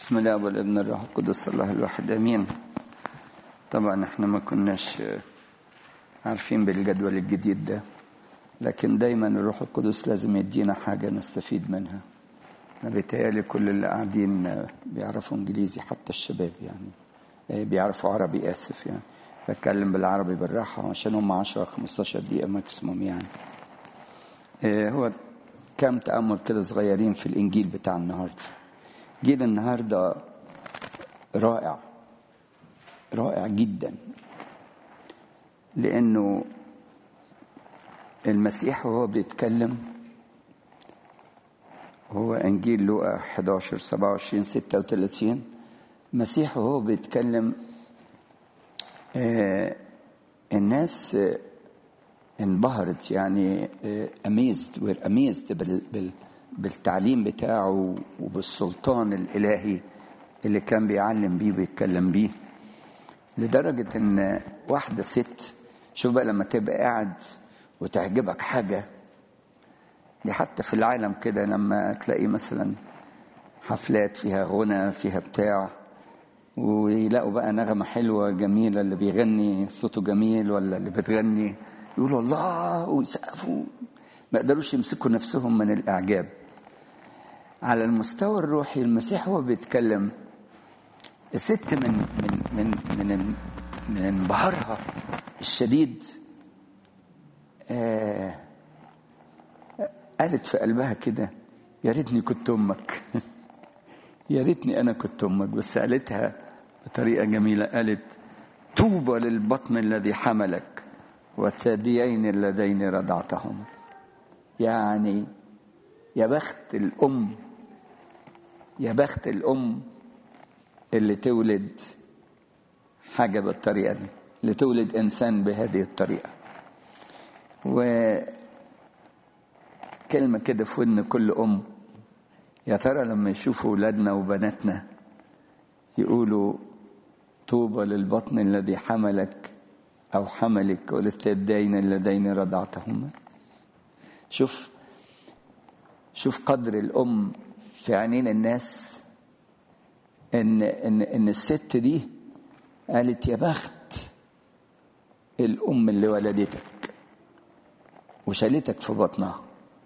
بسم الله والابن الروح القدس الله الواحد امين طبعا احنا ما كناش عارفين بالجدول الجديد ده لكن دايما الروح القدس لازم يدينا حاجه نستفيد منها انا بيتهيألي كل اللي قاعدين بيعرفوا انجليزي حتى الشباب يعني بيعرفوا عربي اسف يعني بتكلم بالعربي بالراحه عشان هم 10 15 دقيقه ماكسيموم يعني هو كام تأمل كده صغيرين في الإنجيل بتاع النهاردة جيل النهاردة رائع رائع جدا لأنه المسيح وهو بيتكلم هو إنجيل لوقا 11 27 36 المسيح وهو بيتكلم آه الناس آه انبهرت يعني اميزد وير اميزد بالتعليم بتاعه وبالسلطان الالهي اللي كان بيعلم بيه ويتكلم بيه لدرجة ان واحدة ست شوف بقى لما تبقى قاعد وتعجبك حاجة دي حتى في العالم كده لما تلاقي مثلا حفلات فيها غنى فيها بتاع ويلاقوا بقى نغمة حلوة جميلة اللي بيغني صوته جميل ولا اللي بتغني يقولوا الله ويسقفوا ما قدروش يمسكوا نفسهم من الإعجاب على المستوى الروحي المسيح هو بيتكلم الست من من من من من انبهارها الشديد آه قالت في قلبها كده يا ريتني كنت امك يا ريتني انا كنت امك بس قالتها بطريقه جميله قالت طوبى للبطن الذي حملك والثديين اللذين رضعتهما يعني يا بخت الأم يا بخت الأم اللي تولد حاجة بالطريقة دي اللي تولد إنسان بهذه الطريقة وكلمة كده في ودن كل أم يا ترى لما يشوفوا أولادنا وبناتنا يقولوا طوبى للبطن الذي حملك أو حملك وللثديين اللذين رضعتهما شوف شوف قدر الأم في عينين الناس إن إن إن الست دي قالت يا بخت الأم اللي ولدتك وشالتك في بطنها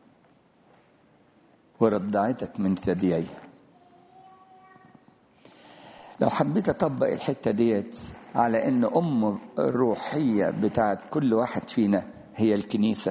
ورضعتك من ثدييها لو حبيت أطبق الحتة ديت على ان ام الروحيه بتاعت كل واحد فينا هي الكنيسه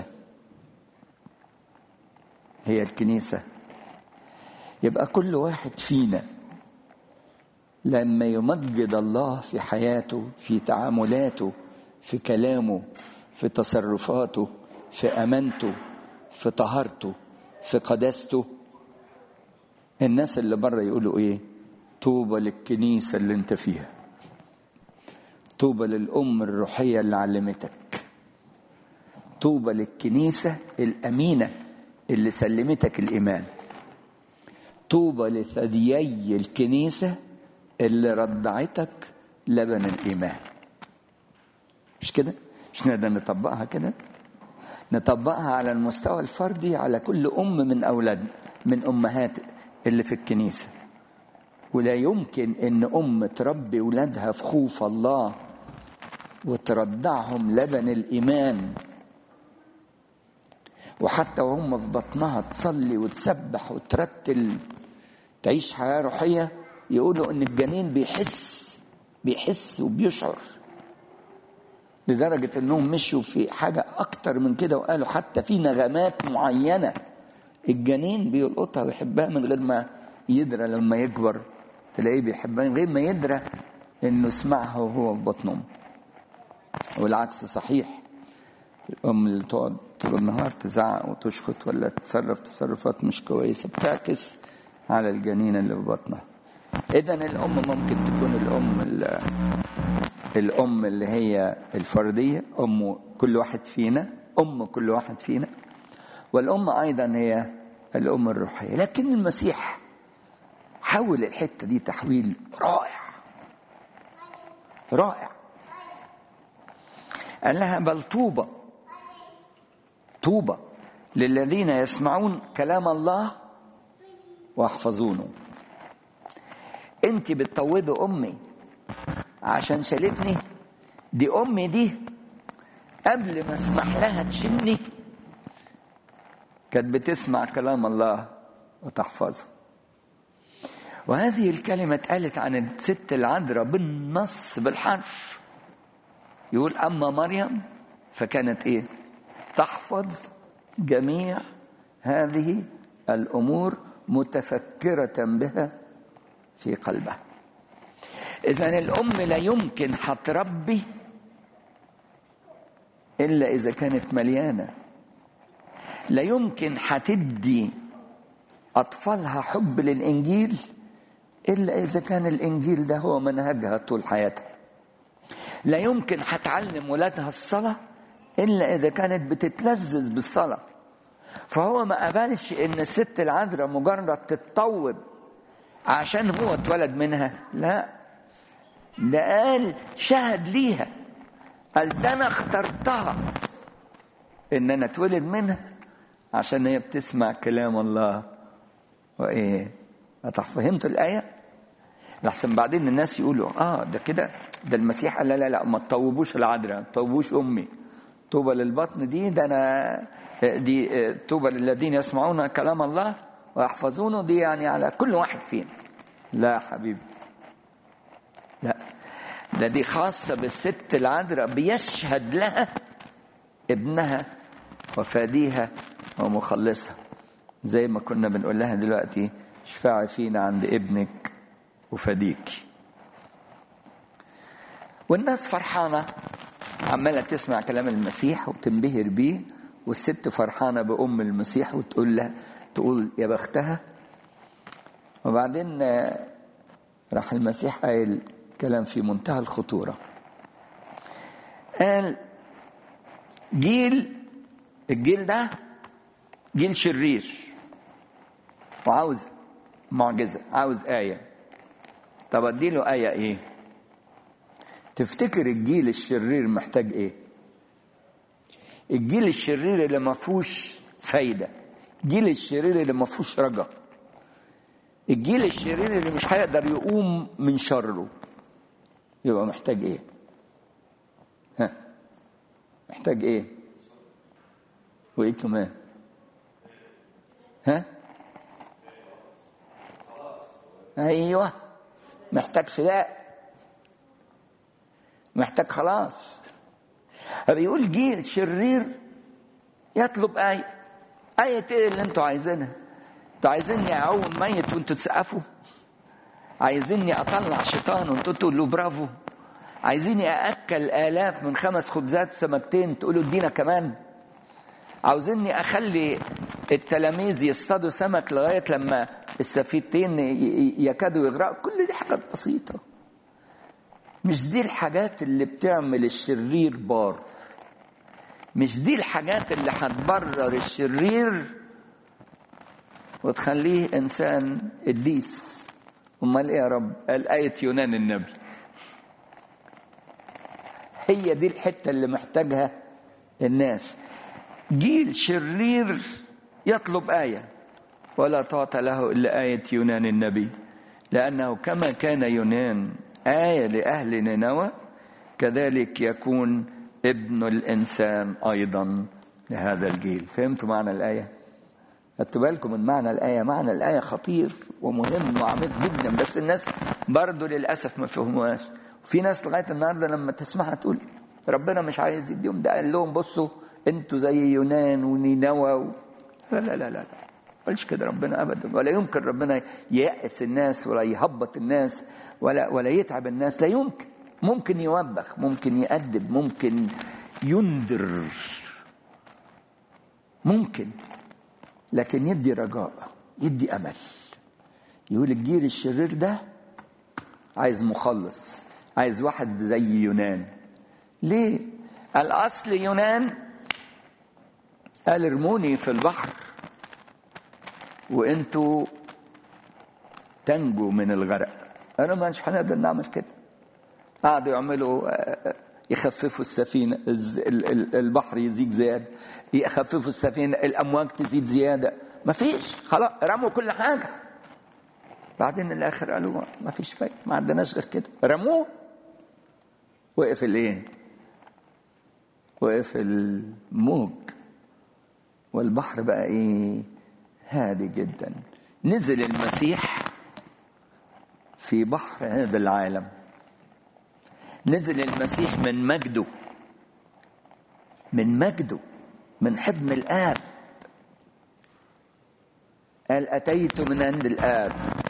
هي الكنيسه يبقى كل واحد فينا لما يمجد الله في حياته في تعاملاته في كلامه في تصرفاته في امانته في طهارته في قداسته الناس اللي بره يقولوا ايه طوبى للكنيسه اللي انت فيها طوبى للأم الروحية اللي علمتك طوبى للكنيسة الأمينة اللي سلمتك الإيمان طوبى لثديي الكنيسة اللي رضعتك لبن الإيمان مش كده؟ مش نقدر نطبقها كده؟ نطبقها على المستوى الفردي على كل أم من أولادنا من أمهات اللي في الكنيسة ولا يمكن ان ام تربي ولادها في خوف الله وترضعهم لبن الايمان وحتى وهم في بطنها تصلي وتسبح وترتل تعيش حياه روحيه يقولوا ان الجنين بيحس بيحس وبيشعر لدرجه انهم مشوا في حاجه اكتر من كده وقالوا حتى في نغمات معينه الجنين بيلقطها ويحبها من غير ما يدرى لما يكبر تلاقيه بيحبها من غير ما يدرى انه سمعها وهو في بطن امه والعكس صحيح الام اللي تقعد طول النهار تزعق وتشخط ولا تتصرف تصرفات مش كويسه بتعكس على الجنين اللي في بطنها اذا الام ممكن تكون الام اللي الام اللي هي الفرديه ام كل واحد فينا ام كل واحد فينا والام ايضا هي الام الروحيه لكن المسيح حول الحته دي تحويل رائع رائع قال لها بل طوبى طوبى للذين يسمعون كلام الله ويحفظونه انت بتطوبي امي عشان شالتني دي امي دي قبل ما اسمح لها تشيلني كانت بتسمع كلام الله وتحفظه وهذه الكلمة اتقالت عن الست العذراء بالنص بالحرف يقول أما مريم فكانت إيه تحفظ جميع هذه الأمور متفكرة بها في قلبها إذا الأم لا يمكن هتربي إلا إذا كانت مليانة لا يمكن هتدي أطفالها حب للإنجيل إلا إذا كان الإنجيل ده هو منهجها طول حياتها لا يمكن هتعلم ولادها الصلاة إلا إذا كانت بتتلذذ بالصلاة فهو ما قبلش إن الست العذراء مجرد تتطوب عشان هو اتولد منها لا ده قال شهد ليها قال ده أنا اخترتها إن أنا اتولد منها عشان هي بتسمع كلام الله وإيه فهمت الآية؟ لحسن بعدين الناس يقولوا اه ده كده ده المسيح قال لا لا لا ما تطوبوش العذراء ما تطوبوش امي طوبى للبطن دي ده انا دي طوبى للذين يسمعون كلام الله ويحفظونه دي يعني على كل واحد فينا لا يا حبيبي لا ده دي خاصه بالست العذراء بيشهد لها ابنها وفاديها ومخلصها زي ما كنا بنقول لها دلوقتي اشفعي فينا عند ابنك وفديك والناس فرحانة عمالة تسمع كلام المسيح وتنبهر بيه والست فرحانة بأم المسيح وتقول لها تقول يا بختها وبعدين راح المسيح قايل كلام في منتهى الخطورة قال جيل الجيل ده جيل شرير وعاوز معجزة عاوز آية طب اديله آية ايه تفتكر الجيل الشرير محتاج ايه الجيل الشرير اللي ما فيهوش فايدة الجيل الشرير اللي ما فيهوش رجا الجيل الشرير اللي مش هيقدر يقوم من شره يبقى محتاج ايه ها محتاج ايه وايه كمان ها ايوه محتاج فداء محتاج خلاص بيقول جيل شرير يطلب آية آية ايه اللي انتوا عايزينها انتوا عايزيني اعوم ميت وانتوا تسقفوا عايزيني اطلع شيطان وانتوا تقولوا برافو عايزيني ااكل الاف من خمس خبزات وسمكتين تقولوا ادينا كمان عاوزيني اخلي التلاميذ يصطادوا سمك لغايه لما السفينتين يكادوا يغرقوا كل دي حاجات بسيطه مش دي الحاجات اللي بتعمل الشرير بار مش دي الحاجات اللي هتبرر الشرير وتخليه انسان قديس امال ايه يا رب قال ايه يونان النبي هي دي الحته اللي محتاجها الناس جيل شرير يطلب ايه ولا تعطى له الا ايه يونان النبي لانه كما كان يونان ايه لاهل نينوى كذلك يكون ابن الانسان ايضا لهذا الجيل فهمتوا معنى الايه خدتوا بالكم من معنى الايه معنى الايه خطير ومهم وعميق جدا بس الناس برضه للاسف ما فهموهاش في ناس لغايه النهارده لما تسمعها تقول ربنا مش عايز يديهم ده قال لهم بصوا انتوا زي يونان ونينوى و... لا لا لا لا لا قالش كده ربنا ابدا ولا يمكن ربنا ييأس الناس ولا يهبط الناس ولا ولا يتعب الناس لا يمكن ممكن يوبخ ممكن يأدب ممكن ينذر ممكن لكن يدي رجاء يدي امل يقول الجيل الشرير ده عايز مخلص عايز واحد زي يونان ليه الاصل يونان قال ارموني في البحر وانتوا تنجوا من الغرق انا مش هنقدر نعمل كده قعدوا يعملوا يخففوا السفينة البحر يزيد زيادة يخففوا السفينة الأمواج تزيد زيادة ما فيش خلاص رموا كل حاجة بعدين الاخر قالوا ما فيش فايده ما عندناش غير كده رموه وقف الايه وقف الموج والبحر بقى ايه هادي جدا نزل المسيح في بحر هذا العالم نزل المسيح من مجده من مجده من حضن الآب قال أتيت من عند الآب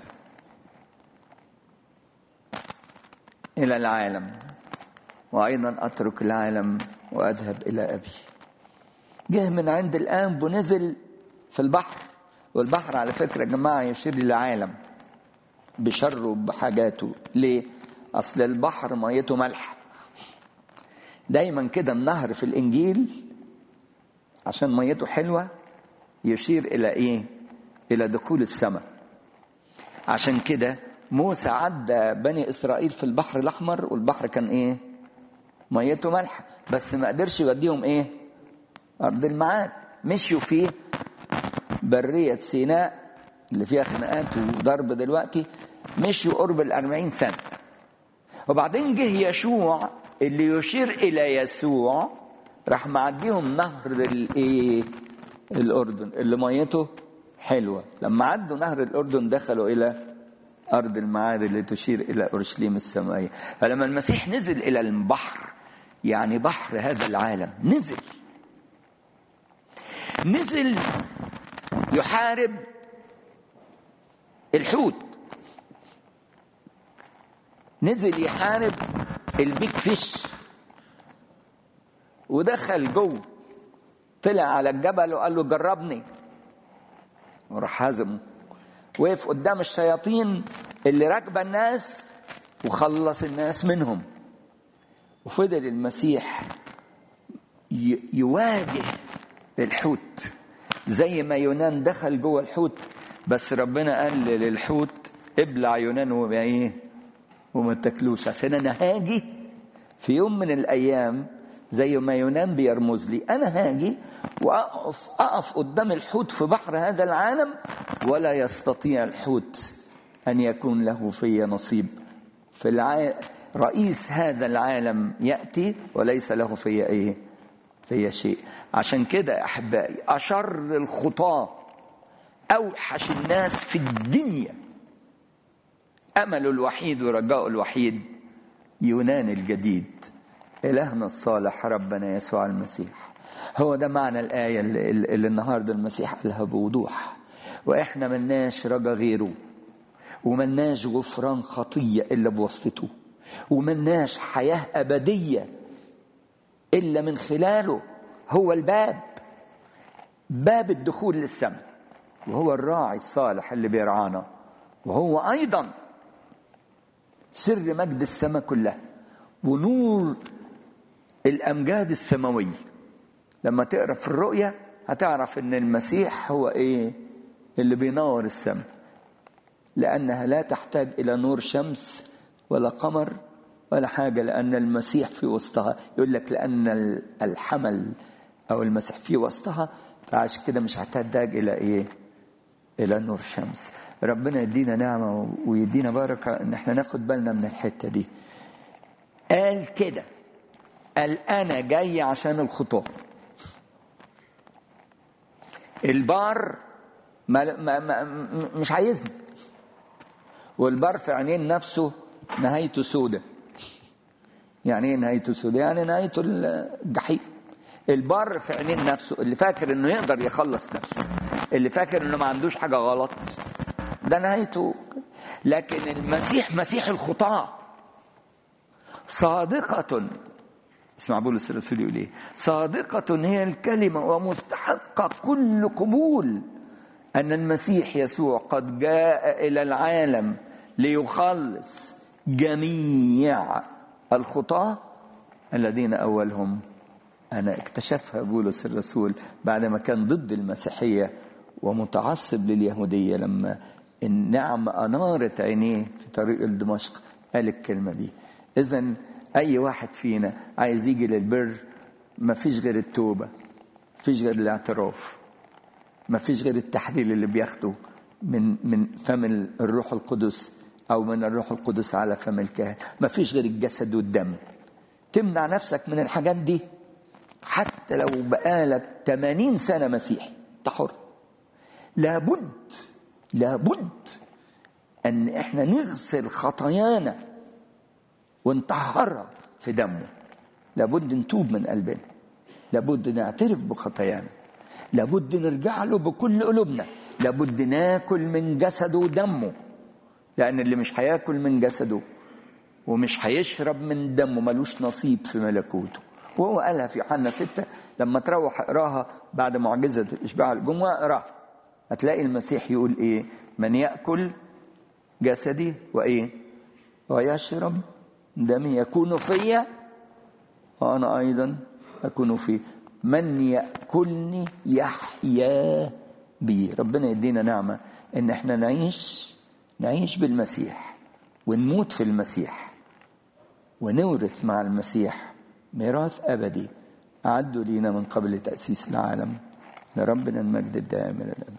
إلى العالم وأيضا أترك العالم وأذهب إلى أبي جه من عند الآب ونزل في البحر والبحر على فكرة يا جماعة يشير للعالم بشره بحاجاته ليه؟ أصل البحر ميته ملح دايما كده النهر في الإنجيل عشان ميته حلوة يشير إلى إيه؟ إلى دخول السماء عشان كده موسى عدى بني إسرائيل في البحر الأحمر والبحر كان إيه؟ ميته ملح بس ما قدرش يوديهم إيه؟ أرض الميعاد مشيوا فيه برية سيناء اللي فيها خناقات وضرب دلوقتي مشوا قرب الأربعين سنة وبعدين جه يشوع اللي يشير إلى يسوع راح معديهم نهر الايه الأردن اللي ميته حلوة لما عدوا نهر الأردن دخلوا إلى أرض المعاد اللي تشير إلى أورشليم السمائية فلما المسيح نزل إلى البحر يعني بحر هذا العالم نزل نزل يحارب الحوت نزل يحارب البيك فيش ودخل جوه طلع على الجبل وقال له جربني وراح هزمه وقف قدام الشياطين اللي راكبه الناس وخلص الناس منهم وفضل المسيح يواجه الحوت زي ما يونان دخل جوه الحوت بس ربنا قال للحوت ابلع يونان وما ايه وما تاكلوش عشان انا هاجي في يوم من الايام زي ما يونان بيرمز لي انا هاجي واقف اقف قدام الحوت في بحر هذا العالم ولا يستطيع الحوت ان يكون له في نصيب في الع... رئيس هذا العالم ياتي وليس له في ايه في شيء عشان كده احبائي اشر الخطاه اوحش الناس في الدنيا امله الوحيد ورجاؤه الوحيد يونان الجديد إلهنا الصالح ربنا يسوع المسيح هو ده معنى الآية اللي, اللي النهاردة المسيح قالها بوضوح وإحنا ملناش رجا غيره وملناش غفران خطية إلا بواسطته وملناش حياة أبدية إلا من خلاله هو الباب باب الدخول للسماء وهو الراعي الصالح اللي بيرعانا وهو أيضا سر مجد السماء كلها ونور الامجاد السماويه لما تقرا في الرؤيا هتعرف ان المسيح هو ايه اللي بينور السماء لانها لا تحتاج الى نور شمس ولا قمر ولا حاجه لان المسيح في وسطها يقول لك لان الحمل او المسيح في وسطها فعشان كده مش هتحتاج الى ايه الى نور شمس ربنا يدينا نعمه ويدينا بركه ان احنا ناخد بالنا من الحته دي قال كده قال انا جاي عشان الخطاه البار ما ما ما مش عايزني والبار في عينين نفسه نهايته سودة يعني ايه نهايته سودة يعني نهايته الجحيم البار في عينين نفسه اللي فاكر انه يقدر يخلص نفسه اللي فاكر انه ما عندوش حاجه غلط ده نهايته لكن المسيح مسيح الخطاه صادقة اسمع بولس الرسول يقول ايه صادقة هي الكلمة ومستحقة كل قبول أن المسيح يسوع قد جاء إلى العالم ليخلص جميع الخطاة الذين أولهم أنا اكتشفها بولس الرسول بعدما كان ضد المسيحية ومتعصب لليهودية لما النعمة أنارت عينيه في طريق دمشق قال الكلمة دي إذا أي واحد فينا عايز يجي للبر ما فيش غير التوبة ما فيش غير الاعتراف ما فيش غير التحليل اللي بياخده من من فم الروح القدس او من الروح القدس على فم الكاهن ما فيش غير الجسد والدم تمنع نفسك من الحاجات دي حتى لو بقالك 80 سنة مسيحي انت حر لابد لابد ان احنا نغسل خطايانا ونطهرها في دمه لابد نتوب من قلبنا لابد نعترف بخطايانا لابد نرجع له بكل قلوبنا لابد ناكل من جسده ودمه لان اللي مش هياكل من جسده ومش هيشرب من دمه ملوش نصيب في ملكوته وهو قالها في يوحنا ستة لما تروح اقراها بعد معجزة إشباع الجمعة اقراها هتلاقي المسيح يقول إيه من يأكل جسدي وإيه ويشرب دمي يكون فيا وأنا أيضا أكون فيه من يأكلني يحيا بي ربنا يدينا نعمة إن احنا نعيش نعيش بالمسيح ونموت في المسيح ونورث مع المسيح ميراث أبدي أعدوا لينا من قبل تأسيس العالم لربنا المجد الدائم إلى الأبد